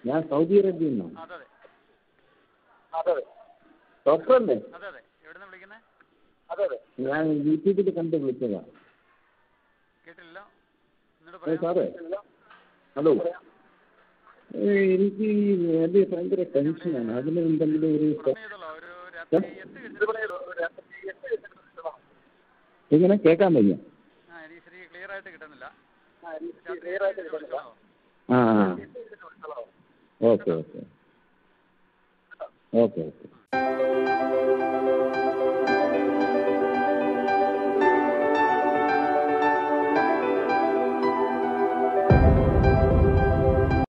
ഞാൻ സൗദി അറേബ്യയിൽ നിന്നാണ് അതെ അതെ അതെ അതെ ഡോക്ടറല്ലേ അതെ അതെ എവിടെ നിന്ന് വിളിക്കുന്നത് അതെ അതെ ഞാൻ യൂട്യൂബിൽ കണ്ട് വിളിച്ചതാണ് കേട്ടില്ല എന്നോട് ഏ പറയാം സാറേ ഹലോ ഏ, എനിക്ക് ഈ എൻ്റെ ഭയങ്കര ടെൻഷനാണ് അതിന് എന്തെങ്കിലും ഒരു ഉടനെ ചെയ്തോളാം ഒരു രാത്രി എട്ട് കഴിഞ്ഞിട്ട് എങ്ങനെ കേൾക്കാൻ വയ്യ ആ എനിക്ക് ശരി ക്ലിയർ ആയിട്ട് കിട്ടുന്നില്ല രാത്രി വിളിച്ചോളാം ആ ആ ഓക്കെ ഓക്കെ ഓക്കെ ഓക്കെ